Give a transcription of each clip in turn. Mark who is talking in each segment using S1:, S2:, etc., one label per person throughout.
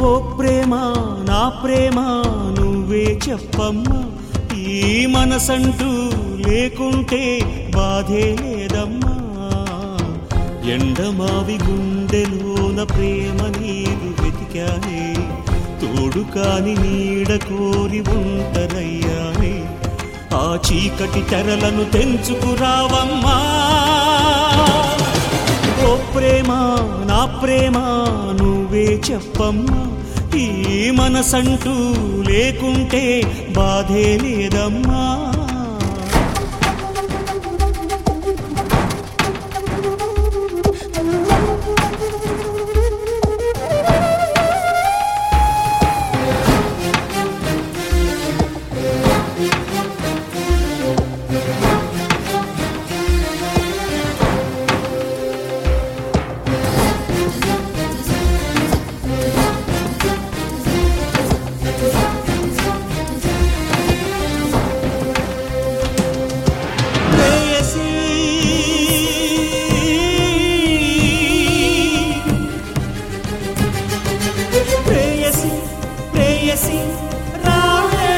S1: ఓ ప్రేమ నా ప్రేమ నువ్వే చెప్పమ్మా ఈ మనసంటూ లేకుంటే బాధే లేదమ్మా ఎండమావి గుండెలోన ప్రేమ నీరు వెతికానే తోడు కాని నీడ కోరి ఉంటరయ్యానే ఆ చీకటి తెరలను తెంచుకురావమ్మా ఓ ప్రేమ నా ప్రేమ నువ్వే చెప్పమ్మా ఈ మనసంటూ లేకుంటే బాధే లేదమ్మా ప్రేయసీ ప్రేయసి ప్రేయసి రావే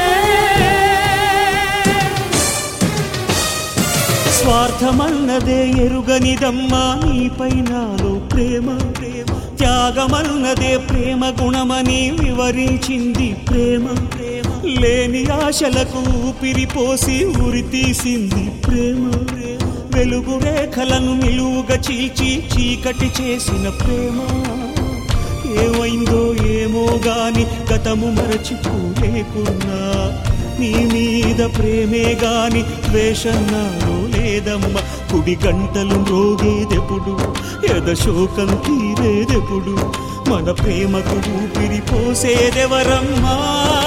S1: స్వార్థమన్నదే ఎరుగనిదమ్మా నీపై నాలో ప్రేమ ప్రేమ త్యాగమన్నదే ప్రేమ గుణమని వివరించింది ప్రేమ ప్రేమ లేని ఆశలకు ఊపిరిపోసి ఉరి తీసింది ప్రేమ ప్రేమ వెలుగు రేఖలను నిలువుగా చీల్చి చీకటి చేసిన ప్రేమ ఏమైందో ఏమో గాని గతము మరచిపోలేకున్నా నీ మీద ప్రేమే గాని ద్వేషం నాలో లేదమ్మ కుడి గంటలు మ్రోగేదెప్పుడు ఎద శోకం తీరేదెప్పుడు మన ప్రేమకు ఊపిరి పోసేదెవరమ్మా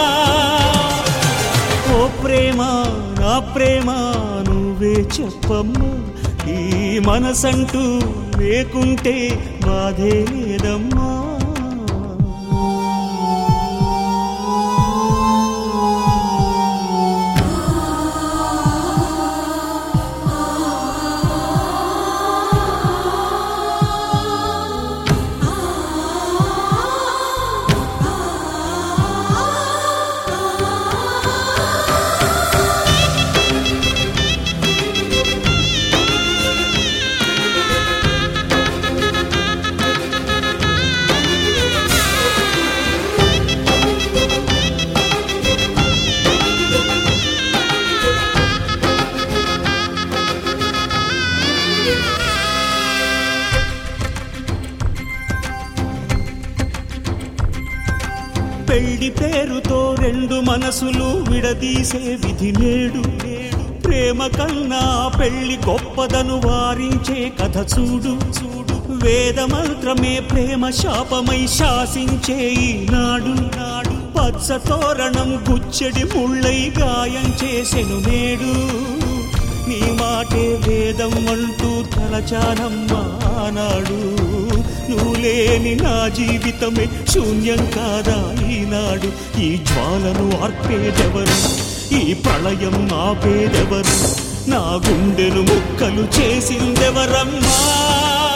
S1: ఓ ప్రేమ నా ప్రేమ నువ్వే చెప్పమ్మా ఈ మనసంటూ లేకుంటే బాధే లేదమ్మా పెళ్లి పేరుతో రెండు మనసులు విడదీసే విధి నేడు ప్రేమ కన్నా పెళ్లి గొప్పదను వారించే కథ చూడు చూడు వేద మంత్రమే ప్రేమ శాపమై శాసించే ఈనాడు నాడు పచ్చ తోరణం గుచ్చెడి ముళ్ళై గాయం చేసెను నేడు నీ మాటే వేదం అంటూ తలచానమ్మా ఆనాడు నువ్వు లేని నా జీవితమే శూన్యం కాదా ఈనాడు ఈ జ్వాలను ఆర్పేదెవరు ఈ ప్రళయం ఆపేదెవరు నా గుండెను ముక్కలు చేసిందెవరమ్మా